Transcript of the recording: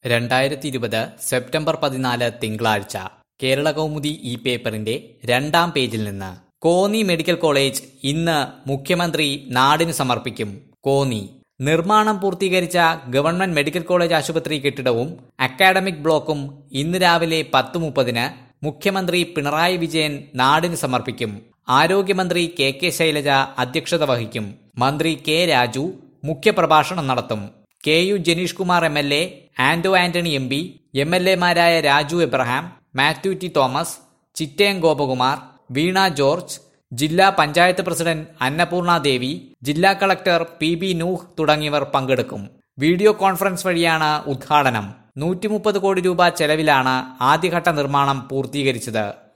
രണ്ടായിരത്തി ഇരുപത് സെപ്റ്റംബർ പതിനാല് തിങ്കളാഴ്ച കേരള കൗമുദി ഈ പേപ്പറിന്റെ രണ്ടാം പേജിൽ നിന്ന് കോന്നി മെഡിക്കൽ കോളേജ് ഇന്ന് മുഖ്യമന്ത്രി നാടിന് സമർപ്പിക്കും കോന്നി നിർമ്മാണം പൂർത്തീകരിച്ച ഗവൺമെന്റ് മെഡിക്കൽ കോളേജ് ആശുപത്രി കെട്ടിടവും അക്കാഡമിക് ബ്ലോക്കും ഇന്ന് രാവിലെ പത്ത് മുപ്പതിന് മുഖ്യമന്ത്രി പിണറായി വിജയൻ നാടിന് സമർപ്പിക്കും ആരോഗ്യമന്ത്രി കെ കെ ശൈലജ അധ്യക്ഷത വഹിക്കും മന്ത്രി കെ രാജു മുഖ്യപ്രഭാഷണം നടത്തും K U Janeesh Kumar M L A Anto Antony M P M L എമാരായ രാജു എബ്രഹാം മാത്യു ടി തോമസ് ചിറ്റയം ഗോപകുമാർ വീണ ജോർജ് ജില്ലാ പഞ്ചായത്ത് പ്രസിഡന്റ് അന്നപൂർണ ദേവി ജില്ലാ കളക്ടർ പി ബി നൂഹ് തുടങ്ങിയവർ പങ്കെടുക്കും വീഡിയോ കോൺഫറൻസ് വഴിയാണ് ഉദ്ഘാടനം നൂറ്റി മുപ്പത് കോടി രൂപ ചെലവിലാണ് ആദ്യഘട്ട നിർമ്മാണം പൂർത്തീകരിച്ചത്